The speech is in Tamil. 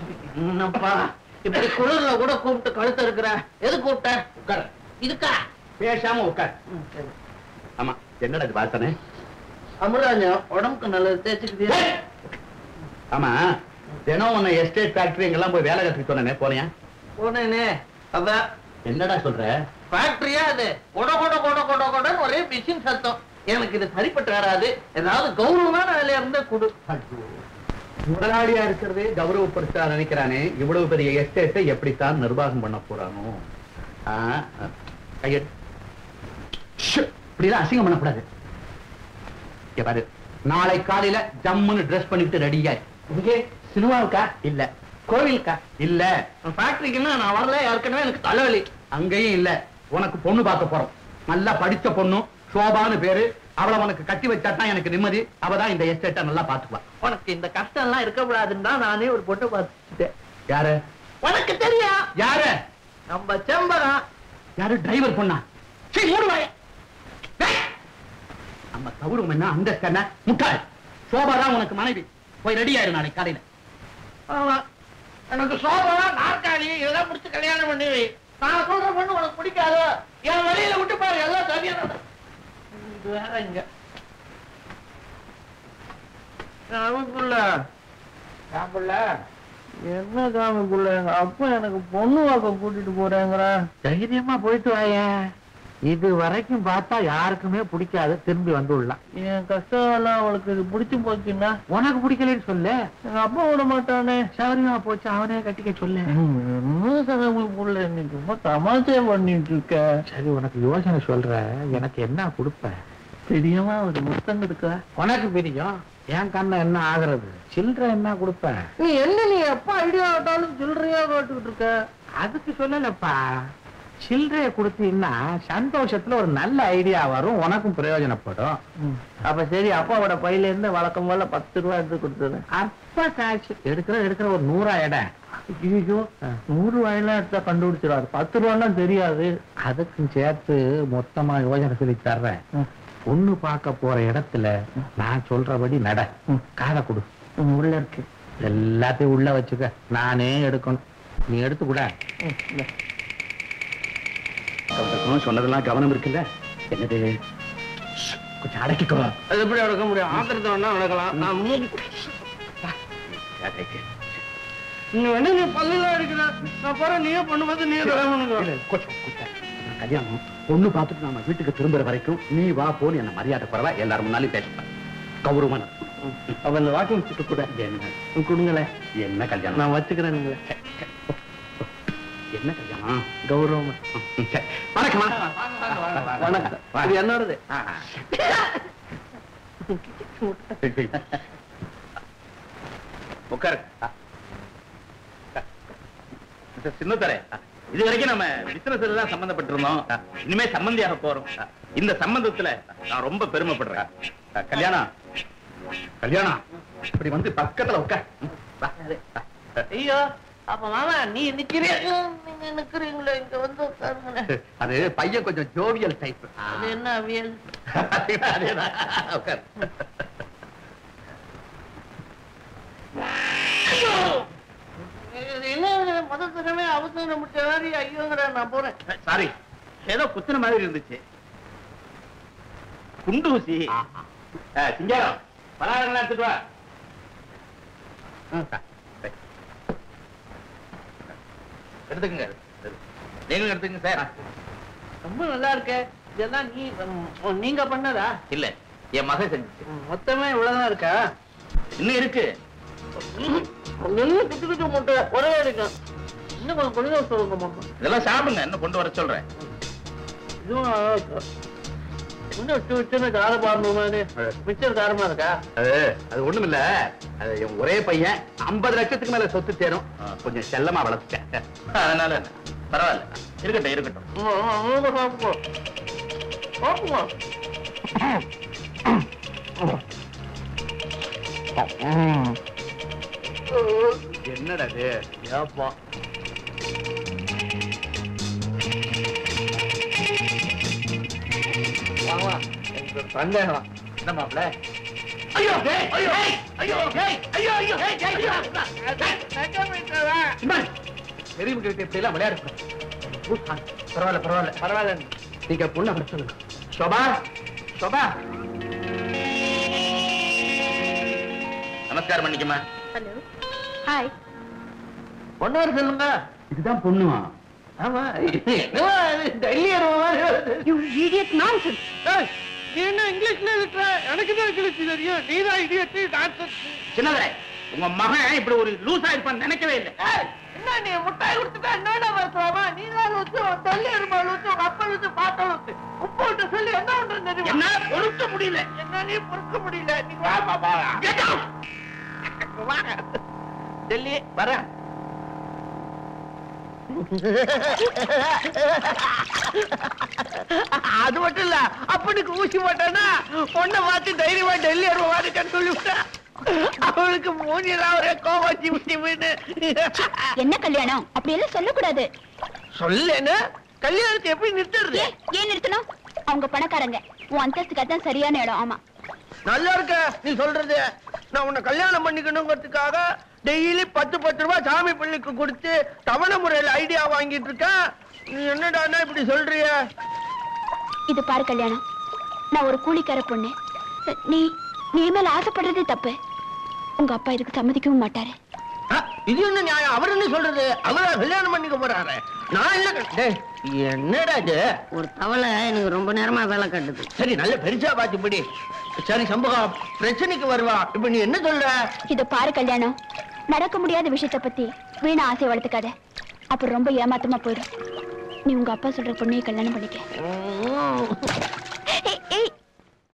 என்னப்பா இப்படி குளிர்ல கூட கூப்பிட்டு கழுத்து இருக்கிற எது கூப்பிட்ட உட்கார் இதுக்கா பேசாம உட்கார் ம், சரி. ஆமா என்னடா இது வாசனை அமிர்தாஞ்சம் உடம்புக்கு நல்லது தேய்ச்சிக்கிட்டே ஆமா தினம் உன்னை எஸ்டேட் ஃபேக்டரி எங்கெல்லாம் போய் வேலை கத்துக்க சொன்னே போனியா போனேனே அதான் என்னடா சொல்ற ஃபேக்டரியா அது கொட கொட கொட கொட கொடன்னு ஒரே மிஷின் சத்தம் எனக்கு இது சரிப்பட்டு வராது ஏதாவது கௌரவமான வேலையா இருந்தா கொடு முதலாளியா இருக்கிறதே கௌரவப்படுத்த நினைக்கிறானே இவ்வளவு பெரிய எஸ்டேட்டை எப்படித்தான் நிர்வாகம் பண்ண போறானோ ஆ, ஆ, கையெடு ஷு, இப்படிலாம் அசிங்கம் பண்ணக்கூடாது இங்க பாரு நாளை காலையில ஜம்முன்னு ட்ரெஸ் பண்ணிட்டு ரெடியா இங்கே சினிமாவுக்கா இல்ல கோவிலுக்கா இல்ல ஃபேக்டரிக்குன்னா நான் வரல ஏற்கனவே எனக்கு தலைவலி அங்கேயும் இல்ல உனக்கு பொண்ணு பார்க்க போறோம் நல்லா படிச்ச பொண்ணு சோபான்னு பேரு அவளை உனக்கு கட்டி வச்சாதான் எனக்கு நிம்மதி அவதான் இந்த எஸ்டேட்டை நல்லா பாத்துக்குவா உனக்கு இந்த கஷ்டம் எல்லாம் இருக்கக்கூடாதுன்னு தான் நானே ஒரு பொண்ணை பார்த்துட்டேன் யாரு உனக்கு தெரியும் யாரு நம்ம செம்பரம் யாரு டிரைவர் பொண்ணா சீ மூடுவாய நம்ம கௌரவம் என்ன அந்த என்ன முட்டாள் சோபா தான் உனக்கு மனைவி போய் ரெடி ஆயிரு நாளைக்கு காலையில ஆமா எனக்கு சோபா நாற்காலி இதெல்லாம் முடிச்சு கல்யாணம் பண்ணி வை. நான் சொல்ற பொண்ணு உனக்கு பிடிக்காதோ என் வழியில விட்டு பாரு எல்லாம் சரியா நடக்கும். இது வேற இங்க காமிப்புள்ள காமிப்புள்ள என்ன காமிப்புள்ள எங்க அப்பா எனக்கு பொண்ணு வாக்க கூட்டிட்டு போறேங்கிற தைரியமா போயிட்டு வாய இது வரைக்கும் பார்த்தா யாருக்குமே பிடிக்காது திரும்பி வந்துடலாம் என் கஷ்டம் எல்லாம் அவளுக்கு இது பிடிச்சு போச்சுன்னா உனக்கு பிடிக்கலன்னு சொல்லு எங்க அப்பா விட மாட்டானே சௌரியமா போச்சு அவனே கட்டிக்க சொல்லு என்ன காமிப்புள்ள நீ சும்மா தமாஷே பண்ணிட்டு இருக்க சரி உனக்கு யோசனை சொல்ற எனக்கு என்ன கொடுப்ப தெரியாம ஒரு முத்தம் கொடுக்க உனக்கு பிரியம் என் கண்ண என்ன ஆகுறது சில்லற என்ன கொடுப்ப நீ என்ன நீ எப்ப ஐடியா ஆட்டாலும் சில்லறையா காட்டுக்கிட்டு இருக்க அதுக்கு சொல்லலப்பா சில்லறைய கொடுத்தீங்கன்னா சந்தோஷத்துல ஒரு நல்ல ஐடியா வரும் உனக்கும் பிரயோஜனப்படும் அப்ப சரி அப்பாவோட பையில இருந்து வழக்கம் போல பத்து ரூபா எடுத்து கொடுத்தது அப்ப காசு எடுக்கிற எடுக்கிற ஒரு நூறா இடம் ஐயோ நூறு ரூபாயெல்லாம் எடுத்தா கண்டுபிடிச்சிடாது பத்து ரூபாலாம் தெரியாது அதுக்கும் சேர்த்து மொத்தமா யோசனை சொல்லி தர்றேன் ம். பொண்ணு பார்க்க போற இடத்துல நான் சொல்றபடி நட ம். காதை கொடு ம், உள்ள இருக்கு எல்லாத்தையும் உள்ள வச்சுக்க நானே எடுக்கணும் நீ எடுத்து கூட ம், இல்ல. சொன்னதெல்லாம் கவனம் இருக்குல்ல என்னது ஷ், கொஞ்சம் அடக்கிக்கோ அது எப்படி நடக்க முடியும் ஆத்திரத்தை வேணா நடக்கலாம் நான் மூடி அடக்கு. நீ என்ன நீ பல்லுல அடிக்கிற நான் போறேன் நீயே பண்ணும்போது நீயே இல்ல, இல்ல, கொஞ்சம் கூட்ட. கல்யாணம் பொண்ணு பார்த்துட்டு நாம வீட்டுக்கு திரும்புற வரைக்கும் நீ வா போன்னு என்ன மரியாதை குறைவா எல்லாரும் முன்னாலும் பேசுவேன் கௌரவமான அப்ப இந்த வாக்கிங் சுட்டு கூட என்ன கொடுங்களேன் என்ன கல்யாணம் நான் வச்சுக்கிறேன் நீங்களே என்ன கல்யாணம் கௌரவமா சரி, வணக்கம்மா வணக்கம் இது என்னோடது ஆ, ஆ. உட்காரு சின்னத்தரே இது வரைக்கும் நம்ம பிசினஸ் தான் சம்பந்தப்பட்டிருந்தோம் இனிமே சம்பந்தியாக போறோம் இந்த சம்பந்தத்துல நான் ரொம்ப பெருமைப்படுறேன் கல்யாணம் கல்யாணம் இப்படி வந்து பக்கத்துல உட்கார் ம், வா, வா. ஐயோ அப்ப மாமா நீ நிக்கிறீங்க நீங்க நிக்கிறீங்களே இங்க வந்து உட்காருங்களேன் அது பையன் கொஞ்சம் ஜோவியல் டைப் அது என்ன அவியல் அதேதான் உட்கார் இது என்ன மதத்தினமே அவசரம் முடிச்ச மாதிரி ஐயோங்கிற நான் போறேன் சாரி ஏதோ குத்துன மாதிரி இருந்துச்சு குண்டூசி ஆ, சிங்காரம் பலகாரங்களாம் எடுத்துட்டு வா எடுத்துக்கங்க நீங்களும் எடுத்துக்கங்க சார் ரொம்ப நல்லா இருக்கே இதெல்லாம் நீ உம், நீங்க பண்ணதா இல்ல என் மகன் செஞ்சுச்சு உம், மொத்தமே இவ்வளவுதான் இருக்கா இன்னும் இருக்கு இன்னும் குட்டி குட்டி முட்டை ஒரே இருக்கும் இன்னும் கொஞ்சம் கொஞ்சம் சொல்லுங்க மாமா இதெல்லாம் சாப்பிடுங்க இன்னும் கொண்டு வர சொல்றேன் இதுவும் நல்லா இருக்கு. இன்னும் சின்ன சின்ன கார பாருங்க மாதிரி மிச்சர் காரமா இருக்கா அது அது ஒண்ணும் இல்ல அது என் ஒரே பையன் ஐம்பது லட்சத்துக்கு மேல சொத்து தேரும் கொஞ்சம் செல்லமா வளர்த்துட்டேன் அதனால என்ன? பரவாயில்ல இருக்கட்டும் இருக்கட்டும் உம், உம், உங்க சாப்பிடுங்க சாப்பிடுங்க என்னடா இது ஏப்பா வாங்க எனக்கு ஒரு சந்தேகம் என்ன மாப்பிள்ள ஐயோ ஐயோ ஐயோ ஐயோ ஐயோ ஐயோ ஐயோ பெரியவங்க கிட்ட இப்படி எல்லாம் விளையாடக்கூடாது பரவாயில்ல பரவாயில்ல பரவாயில்ல நீங்க பொண்ணை விட சொல்லுங்க சோபா சோபா நமஸ்காரம் பண்ணிக்கம்மா ஹலோ ஹாய் பொண்ணு வர சொல்லுங்க இதுதான் பொண்ணுமா ஆமா என்னவா இது டெல்லி அருவா மாதிரி வருது. யூ இடியட் நான்சென்ஸ் ஏய், நீ என்ன இங்கிலீஷ்ல இருக்கிற எனக்கு தான் இங்கிலீஷ் தெரியும் நீ தான் இடியட்டு டான்சர் சின்னதரே உங்க மகன் இப்படி ஒரு லூசா இருப்பான்னு நினைக்கவே இல்லை என்ன நீ முட்டாய் கொடுத்துட்டா என்னடா வருத்தலாமா நீ தான் லூசு உன் டெல்லி அருமா லூசு உங்க அப்பா லூசு பாட்டா லூசு உப்பு விட்டு சொல்லி என்ன பண்றது தெரியுமா என்ன பொறுக்க முடியல என்ன நீ பொறுக்க முடியல நீ வா பாப்பா Get out! வாங்க டெல்லி வரேன் அது மட்டும் இல்ல அப்பனுக்கு ஊசி போட்டேன்னா பொண்ணை பார்த்து தைரியமா டெல்லி வருவாருக்கன்னு சொல்லிவிட்டேன் அவளுக்கு மூஞ்சிலாம் ஒரே கோவம் சிமி சிமின்னு என்ன கல்யாணம் அப்படி எல்லாம் சொல்லக்கூடாது சொல்லேன்னு கல்யாணத்தை எப்படி நிறுத்துறது ஏன் ஏன் நிறுத்தணும் அவங்க பணக்காரங்க உன் அந்தஸ்துக்கு அதான் சரியான இடம் ஆமா நல்லா இருக்க நீ சொல்றது நான் உன்னை கல்யாணம் பண்ணிக்கணுங்கிறதுக்காக டெய்லி பத்து பத்து ரூபாய் சாமி பிள்ளைக்கு கொடுத்து தவணை முறையில் ஐடியா வாங்கிட்டு இருக்கேன் நீ என்னடான்னா இப்படி சொல்றிய இது பாரு கல்யாணம் நான் ஒரு கூலிக்கார பொண்ணு நீ நீ மேல ஆசைப்படுறதே தப்பு உங்க அப்பா இதுக்கு சம்மதிக்கவும் மாட்டாரு இது என்ன நியாயம் அவர் என்ன சொல்றது அவரா கல்யாணம் பண்ணிக்க போறாரு நான் இல்ல க- டேய், என்னடா இது ஒரு தவளை எனக்கு ரொம்ப நேரமா வேலை கட்டுது சரி நல்ல பெருசா பாத்து பிடி சரி சம்பவம் பிரச்சனைக்கு வருவா இப்ப நீ என்ன சொல்ற இது பாரு கல்யாணம் நடக்க முடியாத விஷயத்த பத்தி வீணா ஆசை வளர்த்துக்காத அப்புறம் ரொம்ப ஏமாத்தமா போயிடும் நீ உங்க அப்பா சொல்ற பொண்ணையை கல்யாணம் பண்ணிக்க உம்.